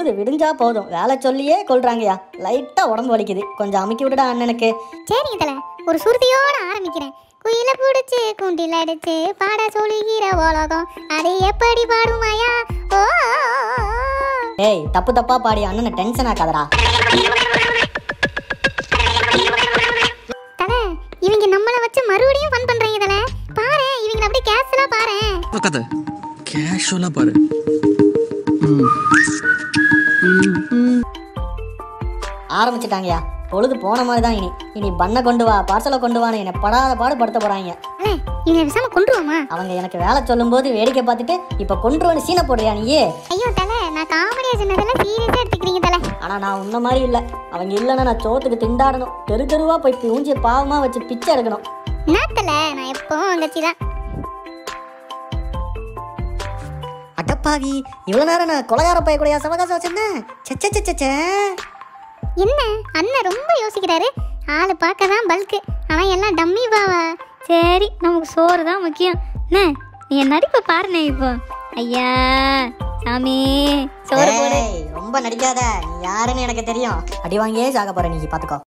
பொழுது விடிஞ்சா போதும் வேலை சொல்லியே கொள்றாங்கய்யா லைட்டா உடம்பு வலிக்குது கொஞ்சம் அமுக்கி விடுடா அண்ணனுக்கு சரிங்க தல ஒரு சுருதியோட ஆரம்பிக்கிறேன் குயில பிடிச்சு குண்டில் அடிச்சு பாட சொல்லுகிற உலகம் அது எப்படி பாடுமாயா ஓ ஏய் தப்பு தப்பா பாடி அண்ணனை டென்ஷன் ஆக்காதடா தல இவங்க நம்மள வச்சு மறுபடியும் ஃபன் பண்றாங்க தல பாரு இவங்க அப்படியே கேஷுவலா பாரு கதை கேஷுவலாக பாரு ம் ஆரம்பிச்சிட்டாங்கய்யா பொழுது போன மாதிரி தான் இனி இனி பண்ணை கொண்டு வா பார்சலை கொண்டு வான்னு என்னை படாத பாடு படுத்த போறாங்க தல இவங்க விசாம கொண்டுருவோமா அவங்க எனக்கு வேலை சொல்லும்போது வேடிக்கை பார்த்துட்டு இப்போ கொண்டு வந்து சீனை போடுறியா நீயே ஐயோ தல நான் காமெடியா சொன்னதெல்லாம் சீரியஸா எடுத்துக்கிறீங்க தல ஆனா நான் உன்ன மாதிரி இல்லை அவங்க இல்லைன்னா நான் சோத்துக்கு திண்டாடணும் தெரு தெருவா போய் ஊஞ்சி பாவமா வச்சு பிச்சை எடுக்கணும் என்ன தல நான் எப்பவும் உங்கச்சி தான் அடப்பாவி இவ்வளவு நேரம் நான் கொலகார பைய கூடயா சவகாசம் வச்சிருந்தேன் சச்ச சச்ச சச்ச என்ன அண்ணன் ரொம்ப யோசிக்கிறாரு ஆளு பார்க்க தான் பல்க்கு அவன் எல்லாம் டம்மி பாவா சரி நமக்கு சோறு தான் முக்கியம் என்ன நீ என் நடிப்பை பாருண்ணே இப்போ ஐயா சாமி சோறு போடு ஏய், ரொம்ப நடிக்காத நீ யாருன்னு எனக்கு தெரியும் அடி வாங்கியே சாக போற நீ பாத்துக்கோ